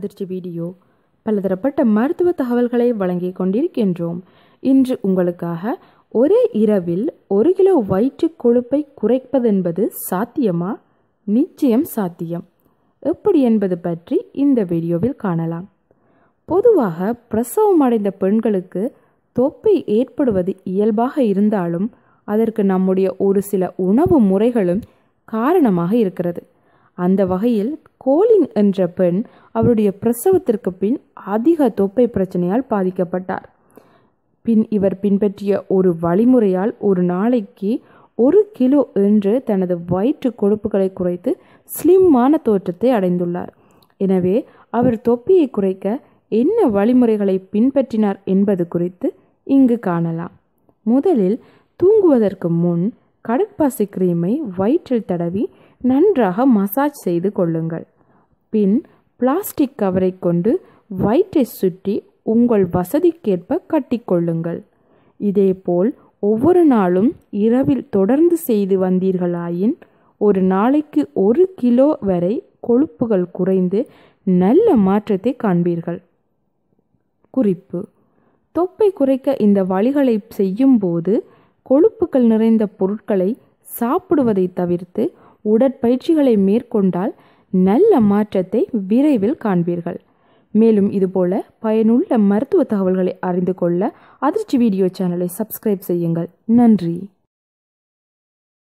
அதிர்ச்சி வீடியோ பலதரப்பட்ட மருத்துவ தகவல்களை வழங்கிக் கொண்டிருக்கின்றோம் இன்று உங்களுக்காக ஒரே இரவில் ஒரு கிலோ வயிற்று கொழுப்பை குறைப்பதென்பது சாத்தியமா நிச்சயம் சாத்தியம் எப்படி என்பது பற்றி இந்த வீடியோவில் காணலாம் பொதுவாக பிரசவம் அடைந்த பெண்களுக்கு தொப்பை ஏற்படுவது இயல்பாக இருந்தாலும் அதற்கு நம்முடைய ஒரு சில உணவு முறைகளும் காரணமாக இருக்கிறது அந்த வகையில் கோலின் என்ற பெண் அவருடைய பிரசவத்திற்கு பின் அதிக தொப்பை பிரச்சனையால் பாதிக்கப்பட்டார் பின் இவர் பின்பற்றிய ஒரு வழிமுறையால் ஒரு நாளைக்கு ஒரு கிலோ என்று தனது வயிற்று கொழுப்புகளை குறைத்து ஸ்லிம்மான தோற்றத்தை அடைந்துள்ளார் எனவே அவர் தொப்பியை குறைக்க என்ன வழிமுறைகளை பின்பற்றினார் என்பது குறித்து இங்கு காணலாம் முதலில் தூங்குவதற்கு முன் கடற்பாசி கிரீமை வயிற்றில் தடவி நன்றாக மசாஜ் செய்து கொள்ளுங்கள் பின் பிளாஸ்டிக் கவரை கொண்டு வயிற்றை சுற்றி உங்கள் வசதிக்கேற்ப கட்டிக்கொள்ளுங்கள் இதேபோல் ஒவ்வொரு நாளும் இரவில் தொடர்ந்து செய்து வந்தீர்களாயின் ஒரு நாளைக்கு ஒரு கிலோ வரை கொழுப்புகள் குறைந்து நல்ல மாற்றத்தை காண்பீர்கள் குறிப்பு தொப்பை குறைக்க இந்த வழிகளை செய்யும்போது கொழுப்புகள் நிறைந்த பொருட்களை சாப்பிடுவதை தவிர்த்து உடற்பயிற்சிகளை மேற்கொண்டால் நல்ல மாற்றத்தை விரைவில் காண்பீர்கள் மேலும் இதுபோல பயனுள்ள மருத்துவ தகவல்களை அறிந்து கொள்ள அதிர்ச்சி வீடியோ சேனலை சப்ஸ்கிரைப் செய்யுங்கள் நன்றி